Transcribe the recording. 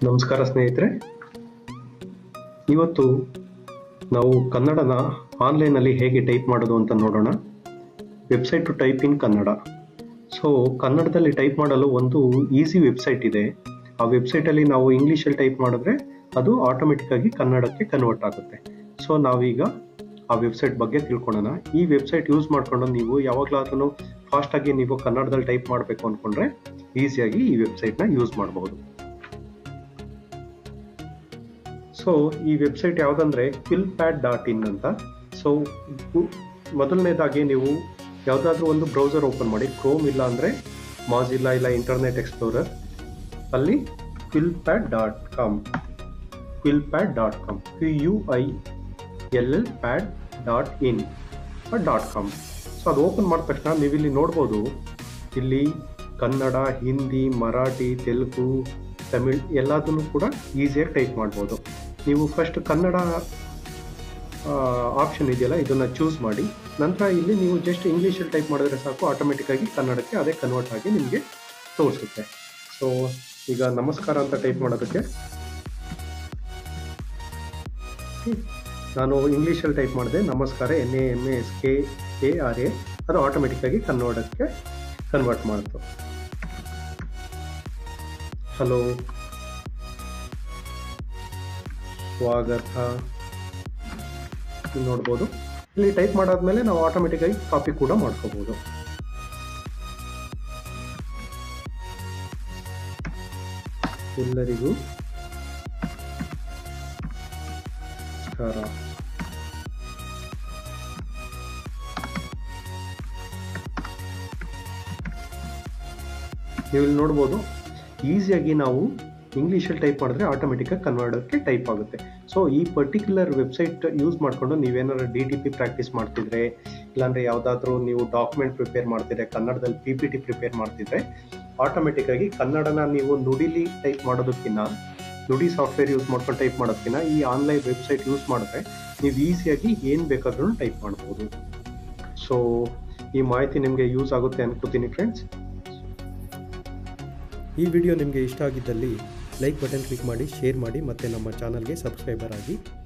ನಮಸ್ಕಾರ ಸ್ನೇಹಿತರೆ ಇವತ್ತು ನಾವು ಕನ್ನಡನ ಆನ್ಲೈನಲ್ಲಿ ಹೇಗೆ ಟೈಪ್ ಮಾಡೋದು ಅಂತ ನೋಡೋಣ website to type in Kannada so ಕನ್ನಡದಲ್ಲಿ ಟೈಪ್ ಮಾಡಲು ಒಂದು ಈಸಿ ವೆಬ್ಸೈಟ್ ಇದೆ ಆ ವೆಬ್ಸೈಟಲ್ಲಿ ನಾವು ಇಂಗ್ಲೀಷಲ್ಲಿ ಟೈಪ್ ಮಾಡಿದ್ರೆ ಅದು ಆಟೋಮೆಟಿಕ್ ಆಗಿ ಕನ್ನಡಕ್ಕೆ ಕನ್ವರ್ಟ್ ಆಗುತ್ತೆ ಸೊ ನಾವೀಗ ಆ ವೆಬ್ಸೈಟ್ ಬಗ್ಗೆ ತಿಳ್ಕೊಳ್ಳೋಣ ಈ ವೆಬ್ಸೈಟ್ ಯೂಸ್ ಮಾಡಿಕೊಂಡು ನೀವು ಯಾವಾಗಲಾದ್ರೂ ಫಾಸ್ಟಾಗಿ ನೀವು ಕನ್ನಡದಲ್ಲಿ ಟೈಪ್ ಮಾಡಬೇಕು ಅಂದ್ಕೊಂಡ್ರೆ ಈಸಿಯಾಗಿ ಈ ವೆಬ್ಸೈಟ್ನ ಯೂಸ್ ಮಾಡಬಹುದು ಸೊ ಈ ವೆಬ್ಸೈಟ್ ಯಾವುದಂದ್ರೆ ಕ್ವಿಲ್ ಪ್ಯಾಡ್ ಡಾಟ್ ಇನ್ ಅಂತ ಸೊ ಮೊದಲನೇದಾಗಿ ನೀವು ಯಾವುದಾದ್ರೂ ಒಂದು ಬ್ರೌಸರ್ ಓಪನ್ ಮಾಡಿ ಕ್ರೋಮ್ ಇಲ್ಲ ಅಂದರೆ ಮಾಜಿಲ್ಲ ಇಲ್ಲ ಇಂಟರ್ನೆಟ್ ಎಕ್ಸ್ಪ್ಲೋರರ್ ಅಲ್ಲಿ Quillpad dot com Quillpad dot com Q U I L L pad dot in dot com so ಅದು ಓಪನ್ ಮಾಡಿದ ತಕ್ಷಣ ನೀವು ಇಲ್ಲಿ ನೋಡ್ಬೋದು ಇಲ್ಲಿ ಕನ್ನಡ ಹಿಂದಿ ಮರಾಠಿ ತೆಲುಗು ತಮಿಳ್ ಎಲ್ಲದನ್ನು ಕೂಡ ಈಸಿಯಾಗಿ ಟೈಪ್ ಮಾಡ್ಬೋದು ನೀವು ಫಸ್ಟ್ ಕನ್ನಡ ಆಪ್ಷನ್ ಇದೆಯಲ್ಲ ಇದನ್ನು ಚೂಸ್ ಮಾಡಿ ನಂತರ ಇಲ್ಲಿ ನೀವು ಜಸ್ಟ್ ಇಂಗ್ಲೀಷಲ್ಲಿ ಟೈಪ್ ಮಾಡಿದ್ರೆ ಸಾಕು ಆಟೋಮೆಟಿಕ್ಕಾಗಿ ಕನ್ನಡಕ್ಕೆ ಅದೇ ಕನ್ವರ್ಟ್ ಆಗಿ ನಿಮಗೆ ತೋರಿಸುತ್ತೆ ಸೊ ಈಗ ನಮಸ್ಕಾರ ಅಂತ ಟೈಪ್ ಮಾಡೋದಕ್ಕೆ ನಾನು ಇಂಗ್ಲೀಷಲ್ಲಿ ಟೈಪ್ ಮಾಡಿದೆ ನಮಸ್ಕಾರ N A M A S K A R A ಅದು ಆಟೋಮೆಟಿಕ್ಕಾಗಿ ಕನ್ನಡಕ್ಕೆ ಕನ್ವರ್ಟ್ ಮಾಡಿತು ಹಲೋ ಸ್ವಾಗತ ಇಲ್ಲಿ ನೋಡ್ಬೋದು ಇಲ್ಲಿ ಟೈಪ್ ಮಾಡಾದ್ಮೇಲೆ ನಾವು ಆಟೋಮೆಟಿಕ್ಕಾಗಿ ಕಾಪಿ ಕೂಡ ಮಾಡ್ಕೋಬಹುದು ಎಲ್ಲರಿಗೂ ನಮಸ್ಕಾರ ನೀವು ಇಲ್ಲಿ ನೋಡ್ಬೋದು ಈಸಿಯಾಗಿ ನಾವು ಇಂಗ್ಲೀಷಲ್ಲಿ ಟೈಪ್ ಮಾಡಿದ್ರೆ ಆಟೋಮೆಟಿಕ್ಕಾಗಿ ಕನ್ನಡಕ್ಕೆ ಟೈಪ್ ಆಗುತ್ತೆ ಸೊ ಈ ಪರ್ಟಿಕ್ಯುಲರ್ ವೆಬ್ಸೈಟ್ ಯೂಸ್ ಮಾಡಿಕೊಂಡು ನೀವೇನಾದ್ರು ಡಿ ಟಿ ಪಿ ಪ್ರಾಕ್ಟೀಸ್ ಮಾಡ್ತಿದ್ರೆ ಇಲ್ಲಾಂದ್ರೆ ಯಾವುದಾದ್ರೂ ನೀವು ಡಾಕ್ಯುಮೆಂಟ್ ಪ್ರಿಪೇರ್ ಮಾಡ್ತಿದ್ರೆ ಕನ್ನಡದಲ್ಲಿ ಪಿ ಪಿ ಟಿ ಪ್ರಿಪೇರ್ ಮಾಡ್ತಿದ್ರೆ ಆಟೋಮೆಟಿಕ್ಕಾಗಿ ಕನ್ನಡನ ನೀವು ನುಡಿಲಿ ಟೈಪ್ ಮಾಡೋದಕ್ಕಿಂತ ನುಡಿ ಸಾಫ್ಟ್ವೇರ್ ಯೂಸ್ ಮಾಡ್ಕೊಂಡು ಟೈಪ್ ಮಾಡೋದಕ್ಕಿಂತ ಈ ಆನ್ಲೈನ್ ವೆಬ್ಸೈಟ್ ಯೂಸ್ ಮಾಡಿದ್ರೆ ನೀವು ಈಸಿಯಾಗಿ ಏನು ಬೇಕಾದ್ರೂ ಟೈಪ್ ಮಾಡ್ಬೋದು ಸೊ ಈ ಮಾಹಿತಿ ನಿಮಗೆ ಯೂಸ್ ಆಗುತ್ತೆ ಅನ್ಕೋತೀನಿ ಫ್ರೆಂಡ್ಸ್ ಈ ವಿಡಿಯೋ ನಿಮಗೆ ಇಷ್ಟ ಆಗಿದ್ದಲ್ಲಿ ಲೈಕ್ ಬಟನ್ ಕ್ಲಿಕ್ ಮಾಡಿ ಶೇರ್ ಮಾಡಿ ಮತ್ತು ನಮ್ಮ ಚಾನಲ್ಗೆ ಸಬ್ಸ್ಕ್ರೈಬರ್ ಆಗಿ